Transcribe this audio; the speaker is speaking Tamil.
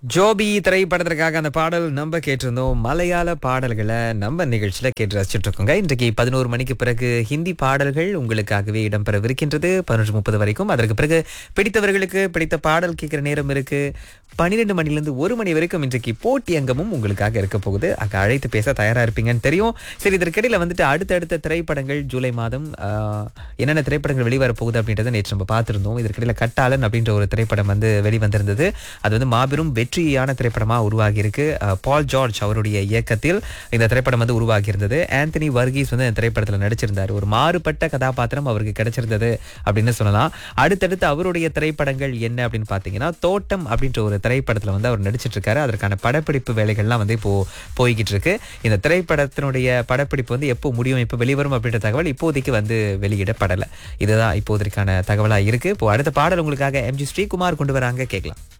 ஜோபி திரைப்படத்திற்காக அந்த பாடல் நம்ம கேட்டிருந்தோம் மலையாள பாடல்களை நம்ம நிகழ்ச்சியில கேட்டு ரசிச்சுட்டு இருக்கோங்க இன்றைக்கு பதினோரு மணிக்கு பிறகு ஹிந்தி பாடல்கள் உங்களுக்காகவே இடம்பெறவிருக்கின்றது பதினொன்று முப்பது வரைக்கும் அதற்கு பிறகு பிடித்தவர்களுக்கு பிடித்த பாடல் கேட்கிற நேரம் இருக்கு பன்னிரெண்டு மணிலிருந்து ஒரு மணி வரைக்கும் இன்றைக்கு போட்டி அங்கமும் உங்களுக்காக இருக்க போகுது அங்க அழைத்து பேச தயாரா இருப்பீங்கன்னு தெரியும் சரி இதற்கிடையில வந்துட்டு அடுத்தடுத்த திரைப்படங்கள் ஜூலை மாதம் ஆஹ், என்னென்ன திரைப்படங்கள் வெளிவர போகுது அப்படின்றத நேற்று நம்ம பார்த்திருந்தோம் இதற்கிடையில கட்டாளன் அப்படின்ற ஒரு திரைப்படம் வந்து வெளிவந்திருந்தது அது வந்து மாபெரும் வெற்றியான திரைப்படமா உருவாகி இருக்கு அஹ், பால் ஜார்ஜ் அவருடைய இயக்கத்தில் இந்த திரைப்படம் வந்து உருவாகி இருந்தது ஆந்தனி வர்கீஸ் வந்து இந்த திரைப்படத்தில் நடிச்சிருந்தார் ஒரு மாறுபட்ட கதாபாத்திரம் அவருக்கு கிடைச்சிருந்தது அப்படின்னு சொல்லலாம் அடுத்தடுத்து அவருடைய திரைப்படங்கள் என்ன அப்படின்னு பார்த்தீங்கன்னா தோட்டம் அப்படின்ற ஒரு திரைப்படத்தில் வந்து அவர் நடிச்சிட்டு இருக்காரு அதற்கான படப்பிடிப்பு வேலைகள்லாம் வந்து இப்போ போய்கிட்டு இருக்கு இந்த திரைப்படத்தினுடைய படப்பிடிப்பு வந்து எப்போ முடியும் எப்போ வெளிவரும் அப்படின்ற தகவல் இப்போதைக்கு வந்து வெளியிடப்படலை இதுதான் இப்போதைக்கான தகவலா இருக்கு இப்போ அடுத்த பாடல் உங்களுக்காக எம்ஜி ஸ்ரீகுமார் கொண்டு வராங்க கேட்கலாம்